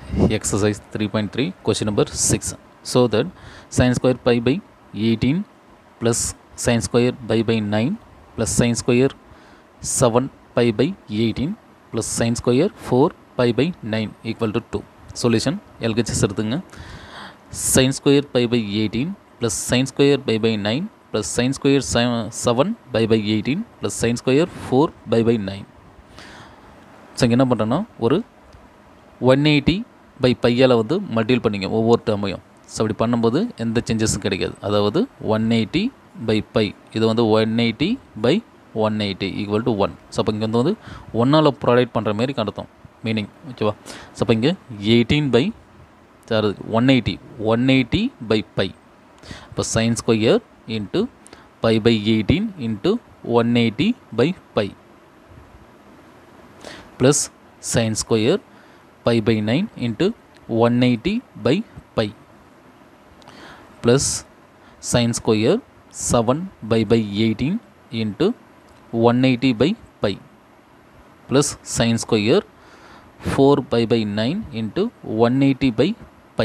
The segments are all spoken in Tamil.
exercise 3.3 question number 6 so that sin square pi by 18 plus sin square pi by 9 plus sin square 7 pi by 18 plus sin square 4 pi by 9 equal to 2 solution LHS எடுத்துங்க sin square pi by 18 plus sin square pi by 9 plus sin square 7 pi by 18 plus sin square 4 pi by 9 so இங்கே என்ன பண்ணுறேன்னா ஒரு ஒன் எயிட்டி பை பையால் வந்து மல்டிபிள் பண்ணிங்க ஒவ்வொரு டேர்மையும் ஸோ அப்படி பண்ணும்போது எந்த சேஞ்சஸும் கிடைக்காது அதாவது ஒன் எயிட்டி பை பை இது வந்து one eighty by one eighty equal to one so அப்போ இங்கே வந்து வந்து ஒன்றால் ப்ரொவைட் பண்ணுற மாரி கண்டத்தோம் மீனிங் ஓகேவா ஸோ அப்போ இங்கே eighteen by sir one eighty one eighty by pi இப்போ sine square into pi by eighteen into one eighty by pi plus sine square pi by 9 into 180 by pi plus sin square 7 by by 18 into 180 by pi plus sin square 4 pi by 9 into 180 by pi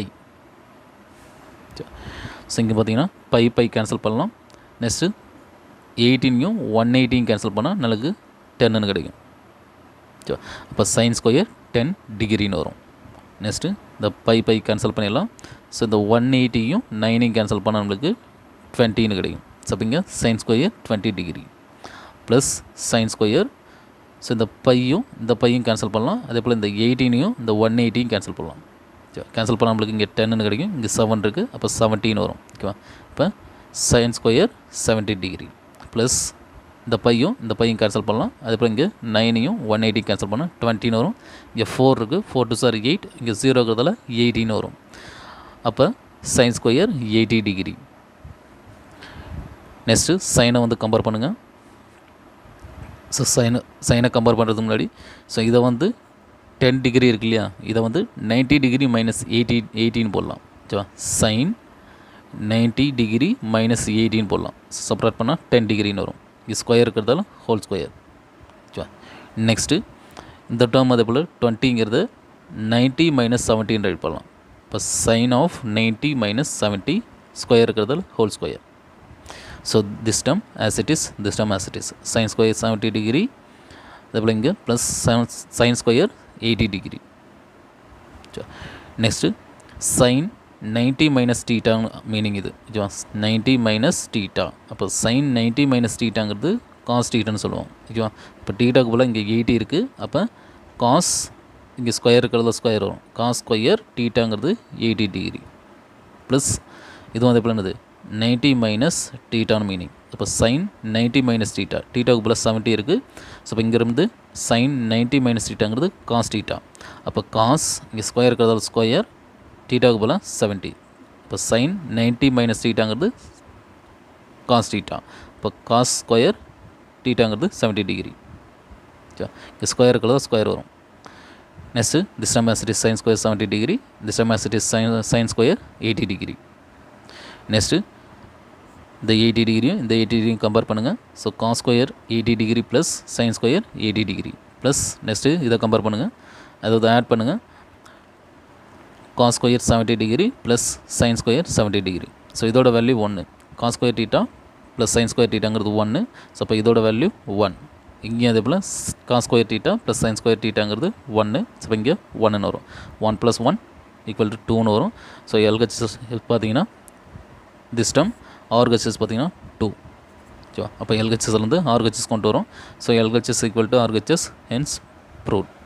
so இங்கே பார்த்தீங்கன்னா பை பை கேன்சல் பண்ணலாம் நெக்ஸ்ட்டு எயிட்டீனையும் ஒன் எயிட்டியும் கேன்சல் பண்ணால் நமக்கு டென்னு கிடைக்கும் ஸோ அப்போ சைன் ஸ்கொயர் டென் டிகிரின்னு வரும் நெக்ஸ்ட்டு இந்த பை பை கேன்சல் பண்ணிடலாம் ஸோ இந்த ஒன் எயிட்டியும் நைனையும் கேன்சல் பண்ணால் நம்மளுக்கு டுவெண்ட்டின்னு கிடைக்கும் ஸோ அப்போ இங்கே sine square twenty degree plus sine square so இந்த பையும் இந்த பையும் கேன்சல் பண்ணலாம் அதே போல் இந்த எயிட்டீனையும் இந்த ஒன் எயிட்டியும் கேன்சல் பண்ணலாம் கேன்சல் பண்ணால் நம்மளுக்கு இங்கே டென்னு கிடைக்கும் இங்கே செவன் இருக்குது அப்போ செவன்டீன் வரும் ஓகேவா இப்போ sine square seventy degree plus இந்த பையும் இந்த பையும் கேன்சல் பண்ணலாம் அதுக்கப்புறம் இங்கே நைனையும் ஒன் எயிட்டி கேன்சல் பண்ணால் டுவெண்ட்டின்னு வரும் இங்கே ஃபோர் இருக்குது ஃபோர் டூ சார் எயிட் இங்கே ஜீரோ இருக்கிறதால எயிட்டின்னு வரும் அப்போ sine square eighty degree next சைனை வந்து கம்பேர் பண்ணுங்கள் ஸோ சைனை சைனை கம்பேர் பண்ணுறதுக்கு முன்னாடி ஸோ இதை வந்து டென் டிகிரி இருக்கு இல்லையா இதை வந்து நைன்ட்டி டிகிரி மைனஸ் எயிட்டி எயிட்டின்னு போடலாம் ஓகேவா சைன் நைன்ட்டி டிகிரி மைனஸ் எயிட்டின்னு போடலாம் செப்பரேட் பண்ணால் டென் டிகிரின்னு வரும் இது ஸ்கொயர் இருக்கிறதால ஹோல் ஸ்கொயர் ஓகேவா நெக்ஸ்ட்டு இந்த டேர்ம் அதே போல் டுவெண்ட்டிங்கிறது நைன்ட்டி மைனஸ் செவன்ட்டின்னு ரைட் பண்ணலாம் இப்போ sine of ninety minus seventy square இருக்கிறதால whole square so this term as it is this term as it is sine square seventy degree அதே போல் இங்கே plus seven sign square eighty degree next sine ninety minus theta meaning இது ஓகேவா நைன்ட்டி மைனஸ் டீட்டா அப்போ சைன் நைன்ட்டி மைனஸ் டீட்டாங்கிறது காஸ் டீட்டான்னு சொல்லுவோம் ஓகேவா இப்போ டீட்டாக்கு போல் இங்கே எயிட்டி இருக்குது அப்போ காஸ் இங்கே ஸ்கொயர் இருக்கிறதுல ஸ்கொயர் வரும் காஸ் ஸ்கொயர் டீட்டாங்கிறது எயிட்டி டிகிரி ப்ளஸ் இதுவும் அதே போல் என்னது நைன்ட்டி மைனஸ் டீட்டான்னு மீனிங் அப்போ சைன் நைன்ட்டி மைனஸ் டீட்டா டீட்டாவுக்கு போல் செவன்ட்டி இருக்குது ஸோ இப்போ இங்கேருந்து சைன் நைன்ட்டி மைனஸ் டீட்டாங்கிறது காஸ் டீட்டா அப்போ காஸ் இங்கே ஸ்கொயர் இருக்கிறதால ஸ்கொயர் டீட்டாவுக்கு போல் செவன்ட்டி இப்போ சைன் நைன்ட்டி மைனஸ் டீட்டாங்கிறது காஸ் டீட்டா இப்போ காஸ் ஸ்கொயர் டீட்டாங்கிறது செவன்ட்டி டிகிரி இங்கே ஸ்கொயர் இருக்கிறதா ஸ்கொயர் வரும் next this time as it is sine square seventy degree this time as it is sine sine square eighty degree next இந்த எயிட்டி டிகிரியும் இந்த எயிட்டி டிகிரியும் கம்பேர் பண்ணுங்கள் so cos square eighty degree plus sine square eighty degree plus next இதை கம்பேர் பண்ணுங்கள் அதாவது ஆட் பண்ணுங்கள் cos square seventy degree plus sine square seventy degree so இதோட வேல்யூ ஒன்று cos square theta plus sine square டீட்டாங்கிறது ஒன்று ஸோ அப்போ இதோட வேல்யூ ஒன் இங்கேயும் அதே போல் cos square theta plus sine square டீட்டாங்கிறது ஒன்று ஸோ இப்போ இங்கே ஒன்றுன்னு வரும் one plus one equal to டூன்னு வரும் ஸோ எல்ஹெச்எஸ் பார்த்தீங்கன்னா திஸ் டம் ஆர்ஹெச்எஸ் பார்த்தீங்கன்னா டூ ஓகேவா அப்போ எல்ஹெச்எஸ்லேருந்து ஆர்ஹெச்எஸ் கொண்டு வரும் so LHS equal to RHS hence fruit